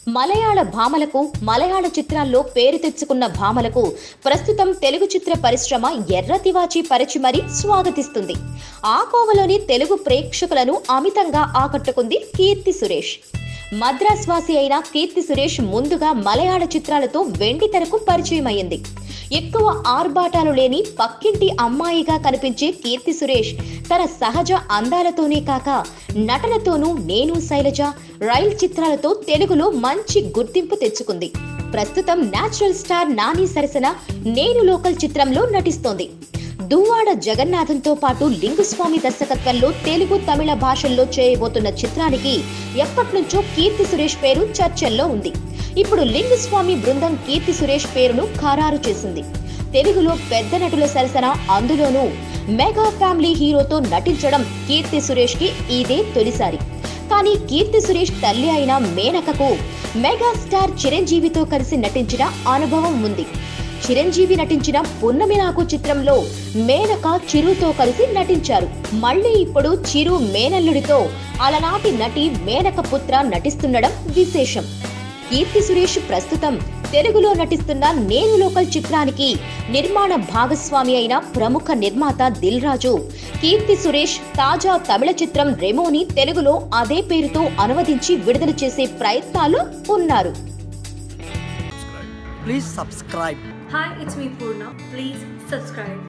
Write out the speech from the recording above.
మలయాళ భామలకు మలయాళ చిత్రాల్లో పేరు తెచ్చుకున్న భామలకు ప్రస్తుతం తెలుగు చిత్ర పరిశ్రమ ఎర్రతివాచి పరిచి మరీ స్వాగతిస్తుంది ఆ కోవలోని తెలుగు ప్రేక్షకులను అమితంగా ఆకట్టుకుంది కీర్తి సురేష్ మద్రాస్ వాసి అయిన కీర్తి సురేష్ ముందుగా మలయాళ చిత్రాలతో వెండి తెరకు పరిచయం అయ్యింది ఎక్కువ ఆర్భాటాలు లేని పక్కింటి అమ్మాయిగా కనిపించే కీర్తి సురేష్ తన సహజ అందాలతోనే కాక నటనతోనూ నేను శైలజ రైల్ చిత్రాలతో తెలుగులో మంచి గుర్తింపు తెచ్చుకుంది ప్రస్తుతం నేచురల్ స్టార్ నాని సరసన నేను లోకల్ చిత్రంలో నటిస్తోంది దువ్వాడ జగన్నాథంతో పాటు లింగుస్వామి దర్శకత్వంలో తెలుగు తమిళ భాషల్లో చేయబోతున్న చిత్రానికి ఎప్పటినుంచో కీర్తి సురేష్ పేరు చర్చల్లో ఉంది ఇప్పుడు లింగుస్వామి బృందం కీర్తి సురేష్ పేరును ఖరారు చేసింది తెలుగులో పెద్ద నటుల సరసన అందులోనూ మెగా ఫ్యామిలీ హీరోతో నటించడం కీర్తి సురేష్ కి ఇదే తొలిసారి కానీ కీర్తి సురేష్ తల్లి అయిన మేనకకు మెగాస్టార్ చిరంజీవితో కలిసి నటించిన అనుభవం ఉంది చిరంజీవి నటించిన పున్నమి నాకు చిత్రంలో మేనక చిరుతో కలిసి నటించారు మళ్ళీ ఇప్పుడు చిరు మేనల్లుడితో అలనాటి నటి మేనక పుత్ర నటిస్తుండడం విశేషం కీర్తి సురేష్ ప్రస్తుతం తెలుగులో నటిస్తున్న నేను లోకల్ చిత్రానికి నిర్మాణ భాగస్వామి అయిన ప్రముఖ నిర్మాత దిల్ రాజు కీర్తి సురేష్ తాజా తమిళ చిత్రం రెమోని తెలుగులో అదే పేరుతో అనువదించి విడుదల చేసే ప్రయత్నాలు ఉన్నారు Please subscribe. Hi, it's me Purna. Please subscribe.